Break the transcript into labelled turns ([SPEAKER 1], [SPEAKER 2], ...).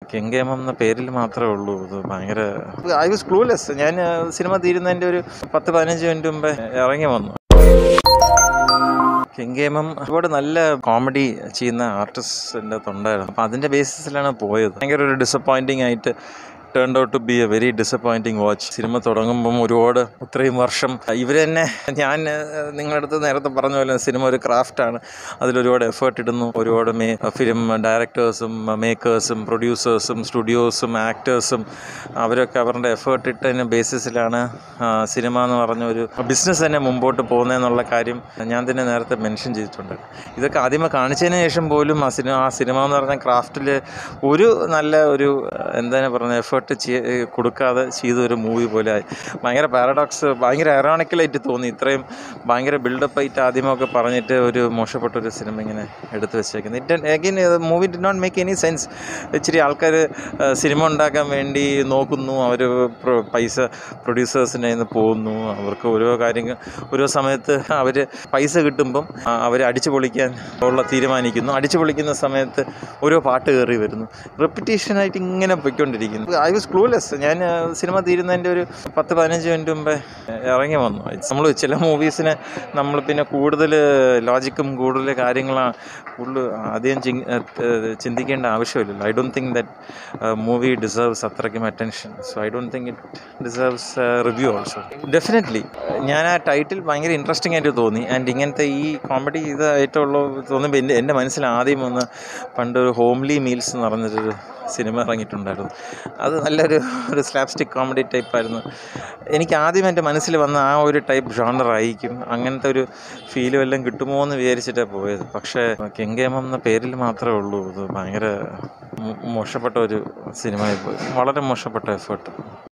[SPEAKER 1] കെങ്കേമം എന്ന പേരിൽ മാത്രമേ ഉള്ളൂ ഇത് ഭയങ്കര ഐ വാസ് ക്ലൂലെസ് ഞാൻ സിനിമ തീരുന്നതിൻ്റെ ഒരു പത്ത് പതിനഞ്ച് മിനിറ്റ് മുമ്പേ ഇറങ്ങി വന്നു കെങ്കേമം ഒരുപാട് നല്ല കോമഡി ചെയ്യുന്ന ആർട്ടിസ്റ്റിൻ്റെ തൊണ്ടായിരുന്നു അപ്പം അതിൻ്റെ ബേസിസിലാണ് പോയത് ഭയങ്കര ഒരു ഡിസപ്പോയിൻറ്റിങ് ആയിട്ട് turn out to be a very disappointing watch സിനിമ തുടങ്ങുമ്പം ഒരുപാട് ഇത്രയും വർഷം ഇവർ തന്നെ ഞാൻ ഏഹ്, നിങ്ങളുടെ അടുത്ത് നേരത്തെ പറഞ്ഞ പോലെ സിനിമ ഒരു ക്രാഫ്റ്റാണ് അതിലൊരുപാട് എഫേർട്ട് ഇടുന്നു ഒരുപാട് മേ ഫിലിം ഡയറക്ടേഴ്സും മേക്കേഴ്സും പ്രൊഡ്യൂസേഴ്സും സ്റ്റുഡിയോസും ആക്ടേഴ്സും അവരൊക്കെ അവരുടെ എഫേർട്ട് ഇട്ടതിന് ബേസിസിലാണ് ആ, സിനിമ എന്ന് പറഞ്ഞ ഒരു ബിസിനസ് തന്നെ മുമ്പോട്ട് പോകുന്നതെന്നുള്ള കാര്യം ഞാൻ തന്നെ നേരത്തെ മെൻഷൻ ചെയ്തിട്ടുണ്ട് ഇതൊക്കെ ആദ്യമേ കാണിച്ചതിന് ശേഷം പോലും ആ സിനിമ ആ സിനിമ എന്ന് പറഞ്ഞ ക്രാഫ്റ്റിൽ ഒരു നല്ല ഒരു എന്താണ് പറയുന്നത് എഫേർട്ട് കൊടുക്കാതെ ചെയ്ത ഒരു മൂവി പോലെ ആയി ഭയങ്കര പാരഡോക്സ് ഭയങ്കര ഐറോണിക്കലായിട്ട് തോന്നി ഇത്രയും ഭയങ്കര ബിൽഡപ്പ് ആയിട്ട് ആദ്യമൊക്കെ പറഞ്ഞിട്ട് ഒരു മോശപ്പെട്ട ഒരു സിനിമ ഇങ്ങനെ എടുത്തു വെച്ചേക്കുന്നത് it again movie did not make any sense ഇച്ചിരി ആൾക്കാർ സിനിമ ഉണ്ടാക്കാൻ വേണ്ടി നോക്കുന്നു അവർ പൈസ പ്രൊഡ്യൂസേഴ്സിൻ്റെ കയ്യിൽ നിന്ന് പോകുന്നു അവർക്ക് ഓരോ കാര്യങ്ങൾ ഓരോ സമയത്ത് അവർ പൈസ കിട്ടുമ്പം അവർ അടിച്ചു പൊളിക്കാൻ ഉള്ള തീരുമാനിക്കുന്നു അടിച്ചു പൊളിക്കുന്ന സമയത്ത് ഓരോ പാട്ട് കയറി വരുന്നു റെപ്പിറ്റേഷനായിട്ട് ഇങ്ങനെ പൊയ്ക്കൊണ്ടിരിക്കുന്നു ഐ വാസ് ക്ലൂലെസ് ഞാൻ ആ, സിനിമ തീരുന്നതിൻ്റെ ഒരു പത്ത് പതിനഞ്ച് മിനിറ്റ് മുമ്പേ ഇറങ്ങി വന്നു നമ്മൾ ചില മൂവീസിനെ നമ്മൾ പിന്നെ കൂടുതൽ ലോജിക്കും കൂടുതൽ കാര്യങ്ങളാണ് കൂടുതൽ അധികം ചിങ്- ഏഹ് ചിന്തിക്കേണ്ട ആവശ്യമില്ലല്ലോ I don't think that movie deserves അത്രയ്ക്കും attention so I don't think it deserves review also definitely ഞാൻ ആ ടൈറ്റിൽ ഭയങ്കര ഇൻട്രസ്റ്റിംഗ് ആയിട്ട് തോന്നി ആൻഡ് ഇങ്ങനത്തെ ഈ കോമഡി ഇതായിട്ടുള്ള തോന്നുമ്പോൾ എൻ്റെ എൻ്റെ മനസ്സിൽ ആദ്യം ഒന്ന് പണ്ട് ഒരു ഹോംലി മീൽസ് എന്ന് പറഞ്ഞൊരു സിനിമ ഇറങ്ങിയിട്ടുണ്ടായിരുന്നു അത് നല്ലൊരു ഒരു സ്ലാപ്സ്റ്റിക് കോമഡി ടൈപ്പായിരുന്നു എനിക്ക് ആദ്യം എൻ്റെ മനസ്സിൽ വന്ന ആ ഒരു ടൈപ്പ് ജോണർ ആയിരിക്കും അങ്ങനത്തെ ഒരു ഫീലും എല്ലാം കിട്ടുമോ എന്ന് വിചാരിച്ചിട്ടാണ് പോയത് പക്ഷേ കെങ്കേമം എന്ന പേരിൽ മാത്രമേ ഉള്ളൂ ഇത് ഭയങ്കര മോ- മോശപ്പെട്ട ഒരു സിനിമയായി പോയി വളരെ മോശപ്പെട്ട എഫേർട്ട്